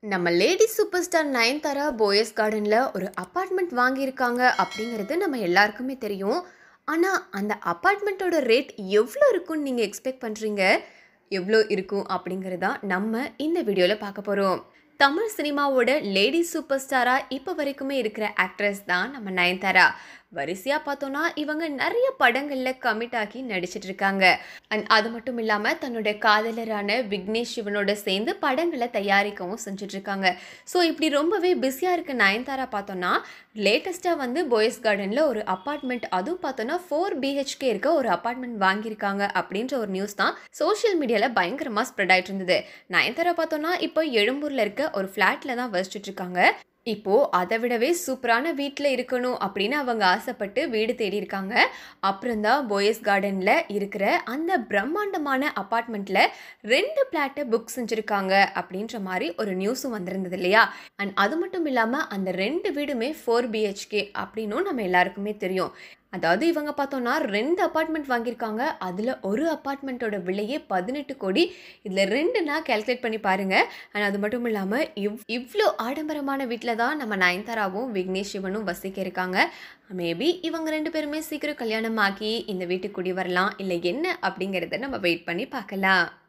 நம்ம lady super star Nayanthara Poes கார்டனில் ஒரு அப்பார்ட்மெண்ட் வாங்கியிருக்காங்க அப்படிங்கிறது நம்ம எல்லாருக்குமே தெரியும் ஆனால் அந்த அப்பார்ட்மெண்ட்டோட ரேட் எவ்வளோ இருக்கும்னு நீங்கள் எக்ஸ்பெக்ட் பண்ணுறீங்க எவ்வளோ இருக்கும் அப்படிங்கிறதா நம்ம இந்த வீடியோவில் பார்க்க போகிறோம் தமிழ் சினிமாவோட லேடி சூப்பர் ஸ்டாராக இப்போ வரைக்குமே இருக்கிற ஆக்ட்ரஸ் தான் நம்ம நயன்தாரா வரிசையாக பார்த்தோன்னா இவங்க நிறைய படங்களில் கமிட் ஆகி நடிச்சிட்டு இருக்காங்க அண்ட் அது மட்டும் இல்லாமல் தன்னோட காதலரான விக்னேஷ் சிவனோட சேர்ந்து படங்களை தயாரிக்கவும் செஞ்சுட்டு இருக்காங்க ஸோ இப்படி ரொம்பவே பிஸியாக இருக்க நயன்தாரா பார்த்தோன்னா லேட்டஸ்ட்டாக வந்து பாய்ஸ் கார்டனில் ஒரு அப்பார்ட்மெண்ட் அதுவும் பார்த்தோன்னா ஃபோர் பிஹெச்கே இருக்க ஒரு அப்பார்ட்மெண்ட் வாங்கியிருக்காங்க அப்படின்ற ஒரு நியூஸ் தான் சோஷியல் மீடியாவில் பயங்கரமாக ஸ்ப்ரெட் ஆயிட்டு இருந்தது நயன்தாரா பார்த்தோன்னா இப்போ எழும்பூரில் இருக்க ஒரு ஃப்ளாட்டில் தான் வசிச்சுட்டு இருக்காங்க இப்போ அதை விடவே சூப்பரான வீட்டில் இருக்கணும் அப்படின்னு அவங்க ஆசைப்பட்டு வீடு தேடி இருக்காங்க அப்புறம்தான் போயஸ் கார்டனில் இருக்கிற அந்த பிரம்மாண்டமான அப்பார்ட்மெண்ட்டில் ரெண்டு பிளாட்டை புக் செஞ்சுருக்காங்க அப்படின்ற மாதிரி ஒரு நியூஸும் வந்திருந்தது இல்லையா அண்ட் அது மட்டும் இல்லாமல் அந்த ரெண்டு வீடுமே ஃபோர் பிஹெச்கே அப்படின்னும் நம்ம எல்லாருக்குமே தெரியும் அதாவது இவங்க பார்த்தோன்னா ரெண்டு அப்பார்ட்மெண்ட் வாங்கியிருக்காங்க அதில் ஒரு அப்பார்ட்மெண்ட்டோட விலையே பதினெட்டு கோடி இதில் ரெண்டுனா கேல்குலேட் பண்ணி பாருங்கள் அண்ட் அது மட்டும் இல்லாமல் இவ் இவ்வளோ ஆடம்பரமான வீட்டில் தான் நம்ம நயன்தாராவும் விக்னேஷ் சிவனும் வசிக்க இருக்காங்க மேபி இவங்க ரெண்டு பேருமே சீக்கிரம் கல்யாணம் ஆகி இந்த வீட்டுக்கு குடி வரலாம் இல்லை என்ன அப்படிங்கிறத நம்ம வெயிட் பண்ணி பார்க்கலாம்